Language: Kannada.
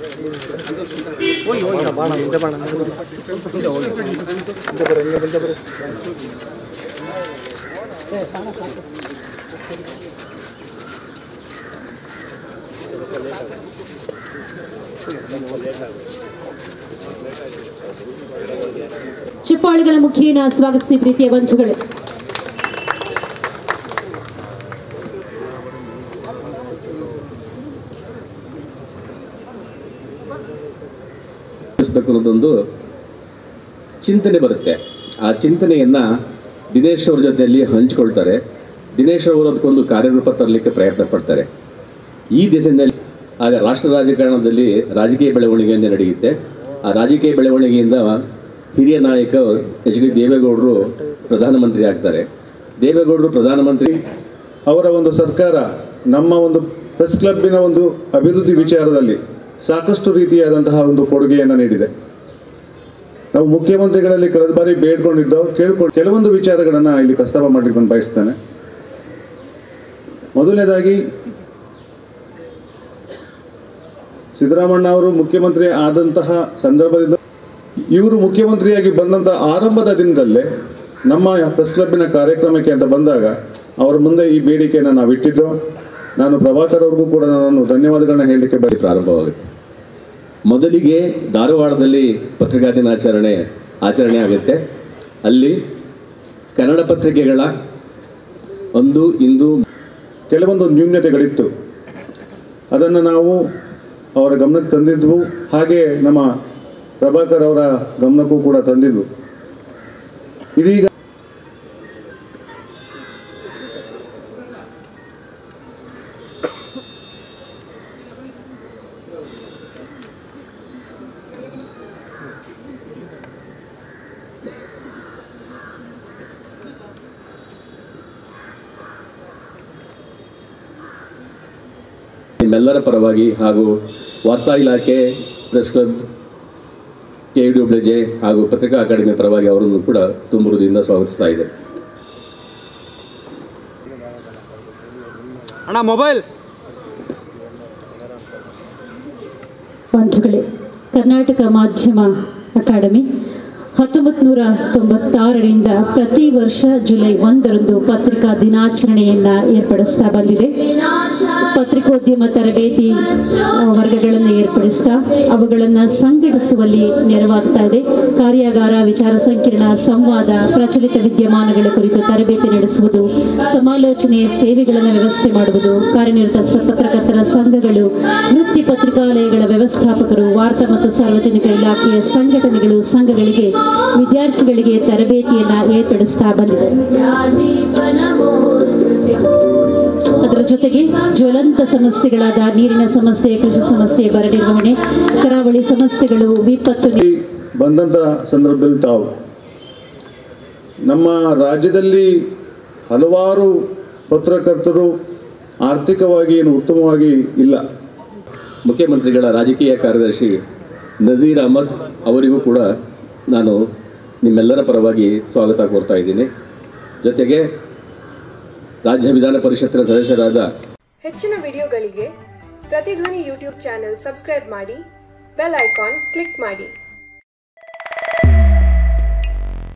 ಚಿಪ್ಪಾಳಿಗಳ ಮುಖೇನ ಸ್ವಾಗತಿಸಿ ಪ್ರೀತಿಯ ಬಂಧುಗಳೇ ನಡೆಸಬೇಕು ಅನ್ನೋದೊಂದು ಚಿಂತನೆ ಬರುತ್ತೆ ಆ ಚಿಂತನೆಯನ್ನ ದಿನೇಶ್ ಅವ್ರ ಜೊತೆಯಲ್ಲಿ ಹಂಚ್ಕೊಳ್ತಾರೆ ದಿನೇಶ್ ಅವರು ಅದಕ್ಕೊಂದು ಕಾರ್ಯರೂಪ ತರಲಿಕ್ಕೆ ಪ್ರಯತ್ನ ಪಡ್ತಾರೆ ಈ ದಿಸೆಯಲ್ಲಿ ಆಗ ರಾಷ್ಟ್ರ ರಾಜಕಾರಣದಲ್ಲಿ ರಾಜಕೀಯ ಬೆಳವಣಿಗೆಯಿಂದ ನಡೆಯುತ್ತೆ ಆ ರಾಜಕೀಯ ಬೆಳವಣಿಗೆಯಿಂದ ಹಿರಿಯ ನಾಯಕ ಎಚ್ ಡಿ ದೇವೇಗೌಡರು ಪ್ರಧಾನಮಂತ್ರಿ ಆಗ್ತಾರೆ ದೇವೇಗೌಡರು ಪ್ರಧಾನಮಂತ್ರಿ ಅವರ ಒಂದು ಸರ್ಕಾರ ನಮ್ಮ ಒಂದು ಪ್ರೆಸ್ ಕ್ಲಬ್ಬಿನ ಒಂದು ಅಭಿವೃದ್ಧಿ ವಿಚಾರದಲ್ಲಿ ಸಾಕಷ್ಟು ರೀತಿಯಾದಂತಹ ಒಂದು ಕೊಡುಗೆಯನ್ನು ನೀಡಿದೆ ನಾವು ಮುಖ್ಯಮಂತ್ರಿಗಳಲ್ಲಿ ಕಳೆದ ಬಾರಿ ಬೇಡ್ಕೊಂಡಿದ್ದವು ಕೇಳ್ಕೊಂಡು ಕೆಲವೊಂದು ವಿಚಾರಗಳನ್ನು ಇಲ್ಲಿ ಪ್ರಸ್ತಾಪ ಮಾಡಲಿಕ್ಕೆ ನಾನು ಬಯಸ್ತೇನೆ ಮೊದಲನೇದಾಗಿ ಸಿದ್ದರಾಮಣ್ಣ ಅವರು ಮುಖ್ಯಮಂತ್ರಿ ಆದಂತಹ ಸಂದರ್ಭದಿಂದ ಇವರು ಮುಖ್ಯಮಂತ್ರಿಯಾಗಿ ಬಂದಂಥ ಆರಂಭದ ದಿನದಲ್ಲೇ ನಮ್ಮ ಪ್ರೆಸ್ ಕ್ಲಬ್ಬಿನ ಕಾರ್ಯಕ್ರಮಕ್ಕೆ ಅಂತ ಬಂದಾಗ ಅವರ ಮುಂದೆ ಈ ಬೇಡಿಕೆಯನ್ನು ನಾವು ಇಟ್ಟಿದ್ದು ನಾನು ಪ್ರಭಾಕರ್ ಅವ್ರಿಗೂ ಕೂಡ ನಾನು ಧನ್ಯವಾದಗಳನ್ನ ಹೇಳಲಿಕ್ಕೆ ಬಯಸ್ತೇನೆ. ಪ್ರಾರಂಭವಾಗುತ್ತೆ ಮೊದಲಿಗೆ ಧಾರವಾಡದಲ್ಲಿ ಪತ್ರಿಕಾ ದಿನಾಚರಣೆ ಆಚರಣೆ ಆಗುತ್ತೆ ಅಲ್ಲಿ ಕನ್ನಡ ಪತ್ರಿಕೆಗಳ ಒಂದು ಇಂದು ಕೆಲವೊಂದು ನ್ಯೂನ್ಯತೆಗಳಿತ್ತು ಅದನ್ನು ನಾವು ಅವರ ಗಮನಕ್ಕೆ ತಂದಿದ್ವು ಹಾಗೆ ನಮ್ಮ ಪ್ರಭಾಕರ್ ಅವರ ಗಮನಕ್ಕೂ ಕೂಡ ತಂದಿದ್ವು ಇದೀಗ ನಿಮ್ಮೆಲ್ಲರ ಪರವಾಗಿ ಹಾಗೂ ವಾರ್ತಾ ಇಲಾಖೆ press club K W J ಹಾಗೂ ಪತ್ರಿಕಾ ಅಕಾಡೆಮಿ ಪರವಾಗಿ ಅವರನ್ನು ಕೂಡ ತುಂಬ ಹೃದಯದಿಂದ ಸ್ವಾಗತಿಸ್ತಾ ಇದೆ ಅಣ್ಣ ಮೊಬೈಲ್ ಬಂಧುಗಳೇ ಕರ್ನಾಟಕ ಮಾಧ್ಯಮ ಅಕಾಡೆಮಿ ಹತ್ತೊಂಬತ್ತು ನೂರ ತೊಂಬತ್ತಾರರಿಂದ ಪ್ರತಿ ವರ್ಷ ಜುಲೈ ಒಂದರಂದು ಪತ್ರಿಕಾ ದಿನಾಚರಣೆಯನ್ನ ಏರ್ಪಡಿಸ್ತಾ ಬಂದಿದೆ ಪತ್ರಿಕೋದ್ಯಮ ತರಬೇತಿ ಆ, ವರ್ಗಗಳನ್ನು ಏರ್ಪಡಿಸ್ತಾ ಅವುಗಳನ್ನು ಸಂಘಟಿಸುವಲ್ಲಿ ನೆರವಾಗ್ತಾ ಇದೆ ಕಾರ್ಯಾಗಾರ ವಿಚಾರ ಸಂಕಿರಣ ಸಂವಾದ ಪ್ರಚಲಿತ ವಿದ್ಯಮಾನಗಳ ಕುರಿತು ತರಬೇತಿ ನಡೆಸುವುದು ಸಮಾಲೋಚನೆ ಸೇವೆಗಳನ್ನು ವ್ಯವಸ್ಥೆ ಮಾಡುವುದು ಕಾರ್ಯನಿರತ ಸ- ಪತ್ರಕರ್ತರ ಸಂಘಗಳು ವೃತ್ತಿ ಪತ್ರಿಕಾಲಯಗಳ ವ್ಯವಸ್ಥಾಪಕರು ವಾರ್ತಾ ಮತ್ತು ಸಾರ್ವಜನಿಕ ಇಲಾಖೆಯ ಸಂಘಟನೆಗಳು ಸಂಘಗಳಿಗೆ ವಿದ್ಯಾರ್ಥಿಗಳಿಗೆ ತರಬೇತಿಯನ್ನ ಏರ್ಪಡಿಸ್ತಾ ಬಂದಿದೆ ಅದರ ಜೊತೆಗೆ ಜ್ವಲಂತ ಸಮಸ್ಯೆಗಳಾದ ನೀರಿನ ಸಮಸ್ಯೆ ಕೃಷಿ ಸಮಸ್ಯೆ ಬರ ನಿರ್ವಹಣೆ ಕರಾವಳಿ ಸಮಸ್ಯೆಗಳು ವಿಪತ್ತು ನಿ- ಬಂದಂಥ ಸಂದರ್ಭದಲ್ಲಿ ತಾವು ನಮ್ಮ ರಾಜ್ಯದಲ್ಲಿ ಹಲವಾರು ಪತ್ರಕರ್ತರು ಆರ್ಥಿಕವಾಗಿ ಏನು ಉತ್ತಮವಾಗಿ ಇಲ್ಲ ಮುಖ್ಯಮಂತ್ರಿಗಳ ರಾಜಕೀಯ ಕಾರ್ಯದರ್ಶಿ ನಜೀರ್ ಅಹಮದ್ ಅವರಿಗೂ ಕೂಡ ನಾನು ನಿಮ್ಮೆಲ್ಲರ ಪರವಾಗಿ ಸ್ವಾಗತ ಕೋರ್ತಾ ಇದ್ದೀನಿ ಜೊತೆಗೆ ರಾಜ್ಯ ವಿಧಾನ ಪರಿಷತ್ತಿನ ಸದಸ್ಯರಾದ ಹೆಚ್ಚಿನ ವಿಡಿಯೋಗಳಿಗೆ ಪ್ರತಿಧ್ವನಿ ಯೂಟ್ಯೂಬ್ ಚಾನೆಲ್ ಸಬ್ಸ್ಕ್ರೈಬ್ ಮಾಡಿ ಬೆಲ್ ಐಕಾನ್ ಕ್ಲಿಕ್ ಮಾಡಿ